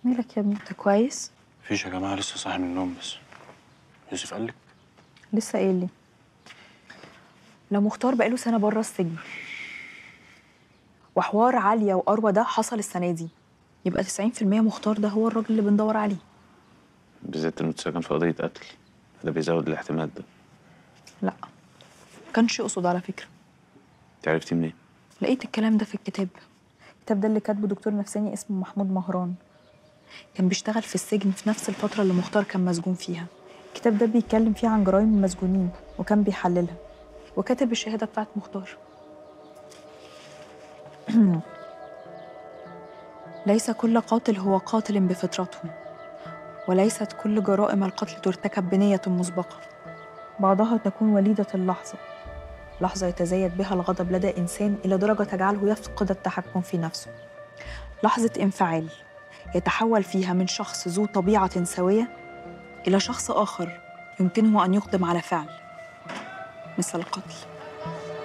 مالك يا ابني انت كويس مفيش يا جماعه لسه صاحي من النوم بس يوسف قال لك لسه قايل لي لو مختار بقاله سنه بره السجن وحوار عاليه واروى ده حصل السنه دي يبقى 90% مختار ده هو الراجل اللي بندور عليه بالذات انه اتسجن في قضيه قتل ده بيزود الاحتمال ده لا كانش يقصد على فكره انت عرفتي منين لقيت الكلام ده في الكتاب الكتاب ده اللي كاتبه دكتور نفساني اسمه محمود مهران كان بيشتغل في السجن في نفس الفترة اللي مختار كان مسجون فيها الكتاب ده بيتكلم فيه عن جرائم المسجونين وكان بيحللها وكاتب الشهادة بتاعت مختار ليس كل قاتل هو قاتل بفطرته وليست كل جرائم القتل ترتكب بنية مسبقة بعضها تكون وليدة اللحظة لحظة يتزايد بها الغضب لدى إنسان إلى درجة تجعله يفقد التحكم في نفسه لحظة انفعال يتحول فيها من شخص ذو طبيعة سوية إلى شخص آخر يمكنه أن يقدم على فعل مثل القتل